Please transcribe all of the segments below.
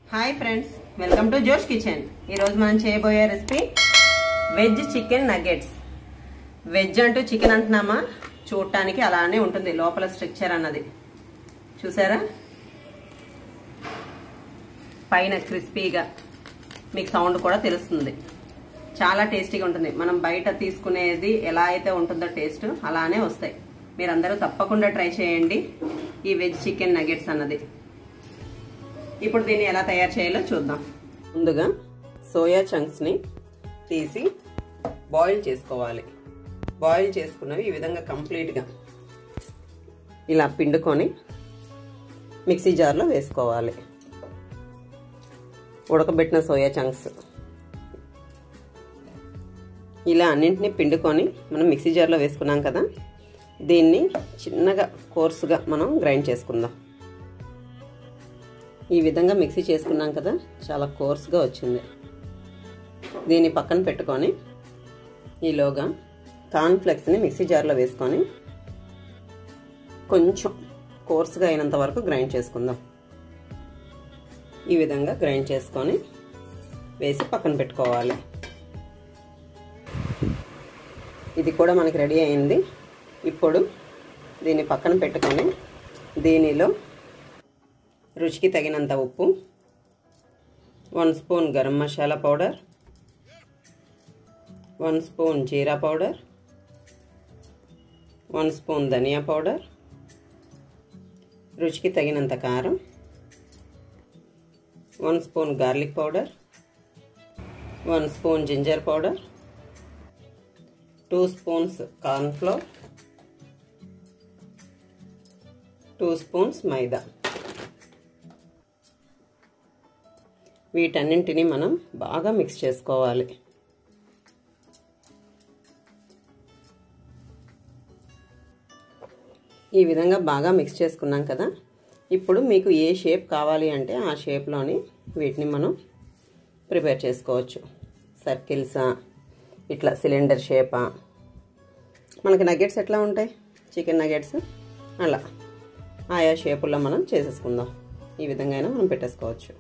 hi friends welcome to Josh kitchen ఈరోజు మనం చేయబోయే recipe veg chicken nuggets veg అంటూ చికెన్ అంటున్నామా చూడటానికి అలానే ఉంటుంది లోపల స్ట్రక్చర్ అన్నది చూసారా పైన క్రిస్పీగా మీకు సౌండ్ కూడా తెలుస్తుంది చాలా టేస్టీగా ఉంటుంది మనం బయట తీసుకునేది ఎలా అయితే ఉంటుందో టేస్ట్ అలానే వస్తాయి మీరందరూ తప్పకుండా ట్రై చేయండి ఈ వెజ్ చికెన్ నగెట్స్ అన్నది ఇప్పుడు దీన్ని ఎలా తయారు చేయాలో చూద్దాం ముందుగా సోయా చంక్స్ని తీసి బాయిల్ చేసుకోవాలి బాయిల్ చేసుకున్నవి ఈ విధంగా కంప్లీట్గా ఇలా పిండుకొని మిక్సీ జార్లో వేసుకోవాలి ఉడకబెట్టిన సోయా చంక్స్ ఇలా అన్నింటినీ పిండుకొని మనం మిక్సీ జార్లో వేసుకున్నాం కదా దీన్ని చిన్నగా కోర్సుగా మనం గ్రైండ్ చేసుకుందాం ఈ విధంగా మిక్సీ చేసుకున్నాం కదా చాలా కోర్స్గా వచ్చింది దీన్ని పక్కన పెట్టుకొని ఈలోగా కార్న్ఫ్లెక్స్ని మిక్సీ జార్లో వేసుకొని కొంచెం కోర్స్గా అయినంత వరకు గ్రైండ్ చేసుకుందాం ఈ విధంగా గ్రైండ్ చేసుకొని వేసి పక్కన పెట్టుకోవాలి ఇది కూడా మనకి రెడీ అయింది ఇప్పుడు దీన్ని పక్కన పెట్టుకొని దీనిలో రుచికి తగినంత ఉప్పు one spoon garam masala powder one spoon jeera powder one spoon dhaniya powder రుచికి తగినంత కారం one spoon garlic powder one spoon ginger powder two spoons cornflour two spoons maida వీటన్నింటినీ మనం బాగా మిక్స్ చేసుకోవాలి ఈ విధంగా బాగా మిక్స్ చేసుకున్నాం కదా ఇప్పుడు మీకు ఏ షేప్ కావాలి అంటే ఆ షేప్లోని వీటిని మనం ప్రిపేర్ చేసుకోవచ్చు సర్కిల్సా ఇట్లా సిలిండర్ షేపా మనకి నగెట్స్ ఎట్లా ఉంటాయి చికెన్ నగెట్స్ అలా ఆయా షేపుల్లో మనం చేసేసుకుందాం ఈ విధంగా అయినా మనం పెట్టేసుకోవచ్చు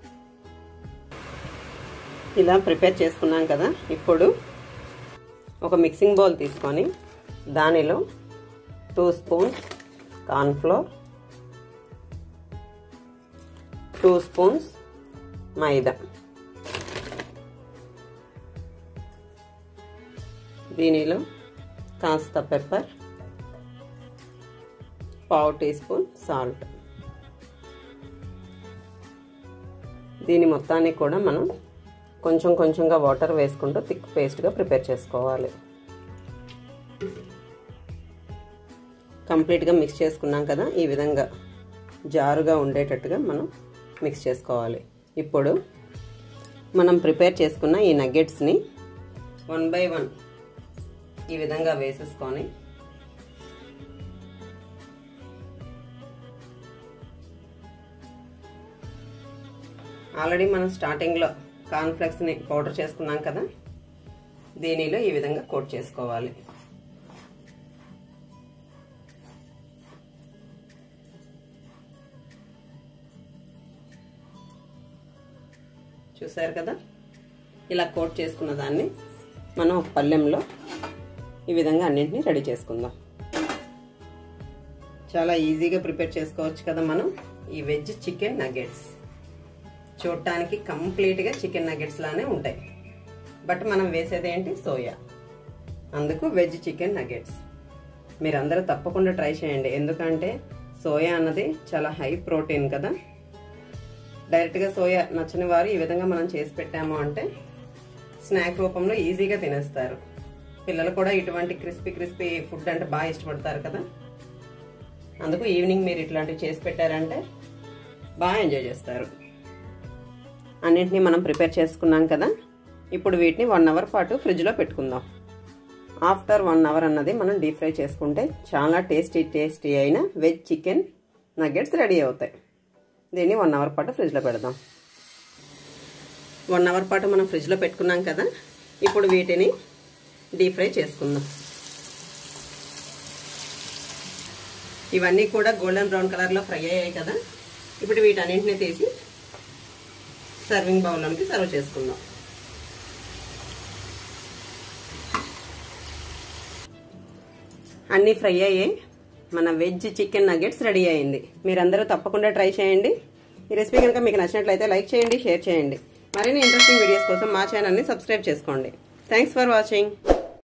ఇలా ప్రిపేర్ చేసుకున్నాం కదా ఇప్పుడు ఒక మిక్సింగ్ బౌల్ తీసుకొని దానిలో two spoons cornflour two spoons maida దీనిలో కాస్త పెప్పర్ పావు టీ స్పూన్ సాల్ట్ దీని మొత్తాన్ని కూడా మనం కొంచెం కొంచెంగా వాటర్ వేసుకుంటూ థిక్ పేస్ట్గా ప్రిపేర్ చేసుకోవాలి కంప్లీట్గా మిక్స్ చేసుకున్నాం కదా ఈ విధంగా జారుగా ఉండేటట్టుగా మనం మిక్స్ చేసుకోవాలి ఇప్పుడు మనం ప్రిపేర్ చేసుకున్న ఈ నగ్గెట్స్ని వన్ బై వన్ ఈ విధంగా వేసేసుకొని ఆల్రెడీ మనం స్టార్టింగ్లో కార్న్ఫ్లెక్స్ని పౌడర్ చేసుకున్నాం కదా దీనిలో ఈ విధంగా కోట్ చేసుకోవాలి చూసారు కదా ఇలా కోట్ చేసుకున్న దాన్ని మనం ఒక పళ్ళెంలో ఈ విధంగా అన్నింటినీ రెడీ చేసుకుందాం చాలా ఈజీగా ప్రిపేర్ చేసుకోవచ్చు కదా మనం ఈ వెజ్ చికెన్ నగెట్స్ చూడటానికి కంప్లీట్గా చికెన్ నగెట్స్ లానే ఉంటాయి బట్ మనం వేసేది ఏంటి సోయా అందుకు వెజ్ చికెన్ నగెట్స్ మీరందరూ తప్పకుండా ట్రై చేయండి ఎందుకంటే సోయా అన్నది చాలా హై ప్రోటీన్ కదా డైరెక్ట్గా సోయా నచ్చని వారు ఈ విధంగా మనం చేసి పెట్టాము అంటే స్నాక్ రూపంలో ఈజీగా తినేస్తారు పిల్లలు కూడా ఇటువంటి క్రిస్పీ క్రిస్పీ ఫుడ్ అంటే బాగా ఇష్టపడతారు కదా అందుకు ఈవినింగ్ మీరు ఇట్లాంటివి చేసి పెట్టారంటే బాగా ఎంజాయ్ చేస్తారు అన్నింటినీ మనం ప్రిపేర్ చేసుకున్నాం కదా ఇప్పుడు వీటిని వన్ అవర్ పాటు ఫ్రిడ్జ్లో పెట్టుకుందాం ఆఫ్టర్ వన్ అవర్ అన్నది మనం డీప్ ఫ్రై చేసుకుంటే చాలా టేస్టీ టేస్టీ అయిన వెజ్ చికెన్ నగ్గెట్స్ రెడీ అవుతాయి దీన్ని వన్ అవర్ పాటు ఫ్రిడ్జ్లో పెడదాం వన్ అవర్ పాటు మనం ఫ్రిడ్జ్లో పెట్టుకున్నాం కదా ఇప్పుడు వీటిని డీప్ ఫ్రై చేసుకుందాం ఇవన్నీ కూడా గోల్డెన్ బ్రౌన్ కలర్లో ఫ్రై అయ్యాయి కదా ఇప్పుడు వీటన్నింటినీ తీసి సర్వింగ్ బౌల్లోకి సర్వ్ చేసుకుందాం అన్నీ ఫ్రై అయ్యాయి మన వెజ్ చికెన్ నగెట్స్ రెడీ అయింది మీరందరూ తప్పకుండా ట్రై చేయండి ఈ రెసిపీ కనుక మీకు నచ్చినట్లయితే లైక్ చేయండి షేర్ చేయండి మరిన్ని ఇంట్రెస్టింగ్ వీడియోస్ కోసం మా ఛానల్ని సబ్స్క్రైబ్ చేసుకోండి థ్యాంక్స్ ఫర్ వాచింగ్